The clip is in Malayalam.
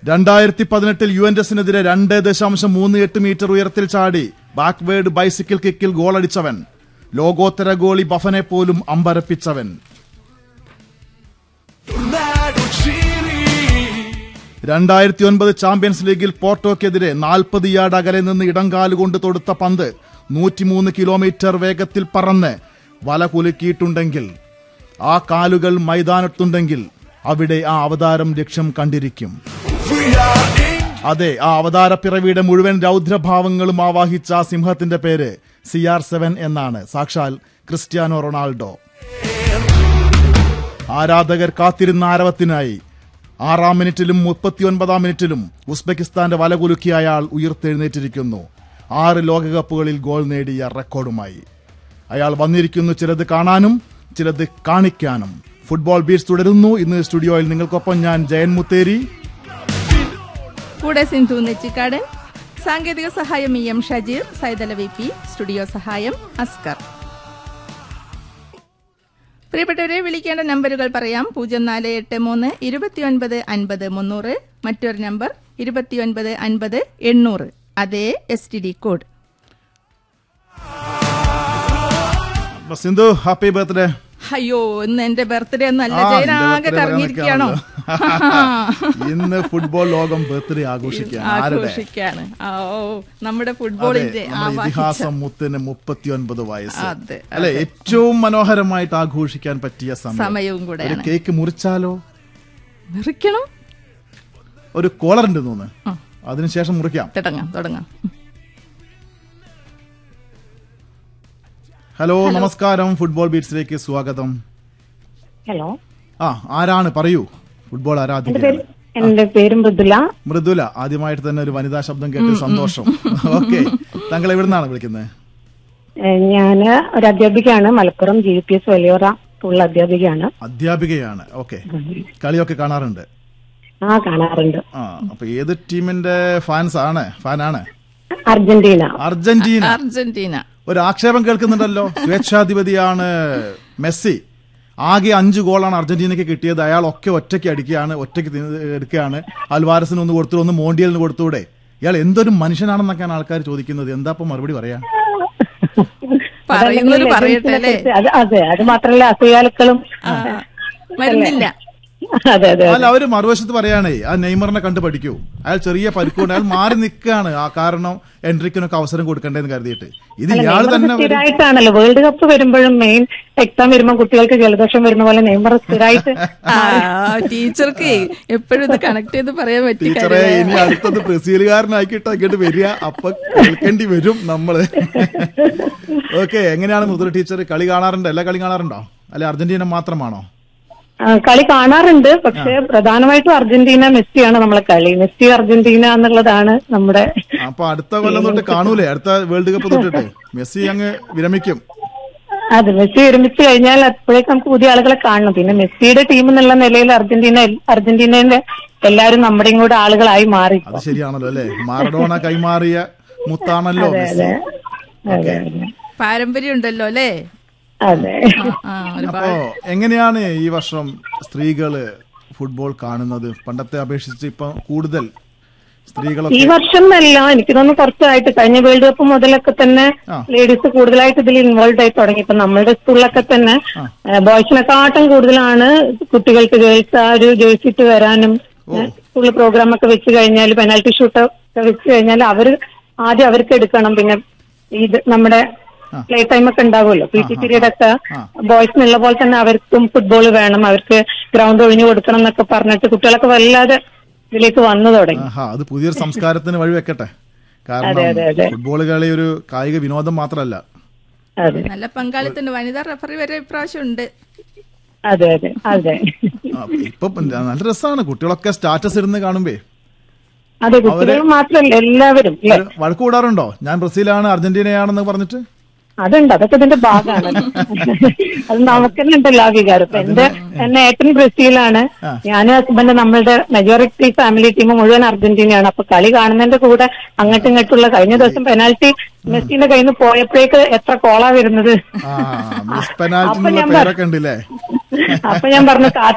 രണ്ടായിരത്തി പതിനെട്ടിൽ യു എൻ എസിനെതിരെ രണ്ട് ദശാംശം മൂന്ന് എട്ട് മീറ്റർ ഉയരത്തിൽ ചാടി ബാക്ക്വേർഡ് ബൈസിക്കിൾ കിക്കിൽ ഗോളടിച്ചവൻ ലോകോത്തര ഗോളി ബഫനെ പോലും അമ്പരപ്പിച്ചവൻ രണ്ടായിരത്തി ഒൻപത് ചാമ്പ്യൻസ് ലീഗിൽ പോർട്ടോക്കെതിരെ നാൽപ്പത് യാർഡ് അകലെ നിന്ന് ഇടംകാലുകൊണ്ട് തൊടുത്ത പന്ത് നൂറ്റിമൂന്ന് കിലോമീറ്റർ വേഗത്തിൽ പറന്ന് വല കുലുക്കിയിട്ടുണ്ടെങ്കിൽ ആ കാലുകൾ മൈതാനത്തുണ്ടെങ്കിൽ അവിടെ ആ അവതാരം ലക്ഷ്യം കണ്ടിരിക്കും അതെ ആ അവതാരപ്പിറവിയുടെ മുഴുവൻ രൗദ്രഭാവങ്ങളും ആവാഹിച്ച ആ സിംഹത്തിന്റെ പേര് സി ആർ സെവൻ എന്നാണ് സാക്ഷാൽ ക്രിസ്ത്യാനോ റൊണാൾഡോ ആരാധകർ കാത്തിരുന്ന ആരവത്തിനായി ആറാം മിനിറ്റിലും മുപ്പത്തിയൊൻപതാം മിനിറ്റിലും ഉസ്ബെക്കിസ്ഥാന്റെ വലകുലുക്കിയ അയാൾ ഉയർത്തെഴുന്നേറ്റിരിക്കുന്നു ആറ് ലോകകപ്പുകളിൽ ഗോൾ നേടിയ റെക്കോർഡുമായി അയാൾ വന്നിരിക്കുന്നു ചിലത് കാണാനും ചിലത് കാണിക്കാനും ഫുട്ബോൾ ബീറ്റ്സ് തുടരുന്നു ഇന്ന് സ്റ്റുഡിയോയിൽ നിങ്ങൾക്കൊപ്പം ഞാൻ ജയൻ മുത്തേരി കൂടെ സിന്ധു നെച്ചിക്കാടൻ സാങ്കേതിക സഹായം E M Shajeer Saithala V P studio സഹായം അസ്കർ പ്രിയപ്പെട്ടവരെ വിളിക്കേണ്ട നമ്പറുകൾ പറയാം പൂജ്യം നാല് എട്ട് മൂന്ന് ഇരുപത്തിയൊൻപത് അൻപത് മുന്നൂറ് മറ്റൊരു നമ്പർ ഇരുപത്തിയൊൻപത് അൻപത് എണ്ണൂറ് അതേ എസ് ടി ഡി കോഡ് അപ്പൊ സിന്ധു ഹാപ്പി ബർത്ത്ഡേ അയ്യോ ഇന്ന് എന്റെ ബർത്ത്ഡേ ഒന്നല്ല ആ, ജയനാകെ നിന്റെ birthday കറങ്ങിയിരിക്കുകയാണോ ഇന്ന് ഫുട്ബോൾ ലോകം ബർത്ത്ഡേ ആഘോഷിക്കുകയാണ് ആരുടെ ആഘോഷിക്കാണ് ആ, ഓ നമ്മുടെ അതെ, ഫുട്ബോളിന്റെ നമ്മുടെ ആവാഹിച്ച ഇതിഹാസം മുത്തിന് മുപ്പത്തിയൊൻപത് വയസ്സ് അതെ, അല്ലെ ഏറ്റവും മനോഹരമായിട്ട് ആഘോഷിക്കാൻ പറ്റിയ സമയം സമയവും ഒരു കൂടെയാണ് കേക്ക് മുറിച്ചാലോ മുറിക്കണം ഒരു കോളർ ഉണ്ട് തോന്നുന്നു അതിനുശേഷം മുറിക്കാം തുടങ്ങാം തുടങ്ങാം ഹലോ നമസ്കാരം ഫുട്ബോൾ ബീറ്റ്സിലേക്ക് സ്വാഗതം ഹലോ ആ ആരാണ് പറയൂ ഫുട്ബോൾ എന്റെ ആരാധിക പേര് എന്റെ പേര് മൃദുല മൃദുല ആദ്യമായിട്ട് തന്നെ ഒരു വനിതാ ശബ്ദം കേട്ട് സന്തോഷം ഓക്കെ താങ്കൾ എവിടുന്നാണ് വിളിക്കുന്നത് ഏഹ് ഞാന് ഒരു അധ്യാപികയാണ് Malappuram G P S Valiyora സ്കൂളിലെ അധ്യാപികയാണ് അധ്യാപികയാണ് ഓക്കെ കളിയൊക്കെ കാണാറുണ്ട് ആ കാണാറുണ്ട് ആ അപ്പൊ ഏത് ടീമിന്റെ ഫാൻസ് ആണ് ഫാനാണ് അർജന്റീന അർജന്റീന അർജന്റീന ഒരു ആക്ഷേപം കേൾക്കുന്നുണ്ടല്ലോ സ്വേച്ഛാധിപതിയാണ് മെസ്സി ആകെ അഞ്ച് ഗോളാണ് അർജന്റീനയ്ക്ക് കിട്ടിയത് അയാൾ ഒക്കെ ഒറ്റയ്ക്ക് അടിക്കുകയാണ് ഒറ്റയ്ക്ക് തി- എടുക്കുകയാണ് അൽവാരസിന് ഒന്ന് കൊടുത്തു ഒന്ന് മോണ്ടിയലിന് കൊടുത്തൂടെ ഇയാൾ എന്തൊരു മനുഷ്യനാണെന്നൊക്കെയാണ് ആൾക്കാർ ചോദിക്കുന്നത് എന്താ ഇപ്പൊ മറുപടി പറയാ പറയുന്നവര് അതല്ലെങ്കിൽ പറയട്ടെ അല്ലേ legends-നെ കുറിച്ച് അത് അതെ അത് മാത്രല്ല അസൂയാലുക്കളും ആ, വരുന്നില്ല അതെ അതെ അല്ല അവര് മറുവശത്ത് പറയാണേ ആ നെയ്മറിനെ കണ്ട് പഠിക്കൂ അയാൾ ചെറിയ പരിക്കുകൊണ്ട് അയാൾ മാറി നിൽക്കുകയാണ് ആ കാരണം എൻട്രിക്കിനൊക്കെ അവസരം കൊടുക്കണ്ടേന്ന് കരുതിയിട്ട് ഇത് അല്ല, ഇയാൾ നെയ്മർ തന്നെ വരും. സ്ഥിരമായിട്ടാണല്ലോ വേൾഡ് കപ്പ് വരുമ്പോഴും മെയിൻ എക്സാം വരുമ്പോൾ കുട്ടികൾക്ക് ജലദോഷം വരുന്ന പോലെ നെയ്മർ സ്ഥിരമായിട്ട് ആ ടീച്ചർക്ക് എപ്പോഴും ഇത് കണക്ട് ചെയ്ത് പറയാൻ പറ്റി ടീച്ചറെ ഇനി അടുത്തത് ബ്രസീലുകാരനാക്കിയിട്ട് അങ്ങോട്ട് വരിക അപ്പൊ കേൾക്കേണ്ടി വരും നമ്മള് ഓക്കെ എങ്ങനെയാണ് മൃദുല ടീച്ചർ കളി കാണാറുണ്ട് എല്ലാ കളി കാണാറുണ്ടോ അല്ലെ അർജന്റീന മാത്രമാണോ ആ, കളി കാണാറുണ്ട് പക്ഷെ പ്രധാനമായിട്ടും അർജന്റീന മെസ്സിയാണ് നമ്മളെ കളി മെസ്സി അർജന്റീന എന്നുള്ളതാണ് നമ്മുടെ അപ്പൊ അടുത്ത കൊല്ലം തൊട്ട് കാണൂലേ അടുത്ത വേൾഡ് കപ്പ് തൊട്ടിട്ട് മെസ്സി അങ്ങ് വിരമിക്കും അതെ മെസ്സി വിരമിച്ചു കഴിഞ്ഞാൽ അപ്പോഴേക്ക് നമുക്ക് പുതിയ ആളുകളെ കാണണം പിന്നെ മെസ്സിയുടെ ടീം എന്നുള്ള നിലയിൽ അർജന്റീന അർജന്റീനയുടെ എല്ലാവരും നമ്മുടെയും കൂടെ ആളുകളായി മാറി അത് ശരിയാണല്ലോ അല്ലെ മാറഡോണ കൈമാറിയ മുത്താണല്ലോ മെസ്സി അതെ അതെ പാരമ്പര്യം ഉണ്ടല്ലോ അല്ലേ അതെ ആ, ആ, ഒരുപാട് അപ്പോ എങ്ങനെയാണ് ഈ വർഷം സ്ത്രീകള് ഫുട്ബോൾ കാണുന്നത് പണ്ടത്തെ അപേക്ഷിച്ച് ഇപ്പൊ കൂടുതൽ ഈ സ്ത്രീകളൊക്കെ വർഷം എന്നല്ല എനിക്ക് തോന്നുന്നു കുറച്ചായിട്ട് കഴിഞ്ഞ വേൾഡ് കപ്പ് മുതലൊക്കെ തന്നെ ആ. ലേഡീസ് കൂടുതലായിട്ട് ഇതിൽ ഇൻവോൾവ് ആയി തുടങ്ങി ഇപ്പൊ നമ്മളുടെ സ്കൂളിലൊക്കെ തന്നെ ബോയ്സിനെക്കാട്ടും കൂടുതലാണ് കുട്ടികൾക്ക് ഗേൾസ് ആ ഒരു ജേഴ്സി ഇട്ട് വരാനും സ്കൂളിൽ പ്രോഗ്രാം ഒക്കെ വെച്ച് കഴിഞ്ഞാൽ പെനാൽറ്റി ഷൂട്ട് ഒക്കെ വെച്ച് കഴിഞ്ഞാൽ അവർ ആദ്യം അവർക്ക് എടുക്കണം പിന്നെ ഇത് നമ്മുടെ പ്ലേ ടൈം ഒക്കെ ഉണ്ടാവുമല്ലോ പി ടി പീരീഡ് ഒക്കെ ബോയ്സിനുള്ള പോലെ തന്നെ അവർക്കും ഫുട്ബോൾ വേണം അവർക്ക് ഗ്രൗണ്ട് ഒഴിഞ്ഞു കൊടുക്കണം എന്നൊക്കെ പറഞ്ഞിട്ട് കുട്ടികളൊക്കെ വല്ലാതെ ഇതിലേക്ക് വന്നു തുടങ്ങി ആഹാ അത് പുതിയൊരു സംസ്കാരത്തിന് വഴിവെക്കട്ടെ കാരണം അതെ, അതെ, അതെ. ഫുട്ബോൾ കളി ഒരു കായിക വിനോദം മാത്രമല്ല അതെ നല്ല പങ്കാളിത്തണ്ട് വനിതാ റഫറി വരെ ഇപ്രാവശ്യം ഉണ്ട് അതെ അതെ അതെ ആ, ഇപ്പൊ നല്ല രസമാണ് കുട്ടികളൊക്കെ സ്റ്റാറ്റസ് ഇടുന്ന കാണുമ്പേ അതെ കുട്ടികൾ മാത്രമല്ല എല്ലാവരും ഇല്ലേ? അവര് വഴക്ക് കൂടാറുണ്ടോ ഞാൻ ബ്രസീലാണ് അർജന്റീനയാണെന്ന് പറഞ്ഞിട്ട് അതുണ്ട് അതൊക്കെ ഇതിന്റെ ഭാഗമാണ് അത് നമുക്ക് തന്നെ ഉണ്ടല്ലോ ആ വികാരം ഇപ്പൊ എന്റെ എന്നെ ഏട്ടൻ ബ്രസീലാണ് ഞാനും ഹസ്ബൻഡ് നമ്മളുടെ മെജോറിറ്റി ഫാമിലി ടീം മുഴുവൻ അർജന്റീനയാണ് അപ്പൊ കളി കാണുന്നതിന്റെ കൂടെ അങ്ങോട്ടും ഇങ്ങോട്ടുള്ള കഴിഞ്ഞ ദിവസം പെനാൽറ്റി മെസ്സിന്റെ കയ്യിൽ നിന്ന് പോയപ്പോഴേക്ക് എത്ര കോളാ വരുന്നത് ആ മിസ് പെനാൽറ്റി അപ്പൊ എന്നുള്ള ഞാൻ പേരൊക്കെ ഉണ്ടല്ലേ അപ്പൊ ഞാൻ പറഞ്ഞു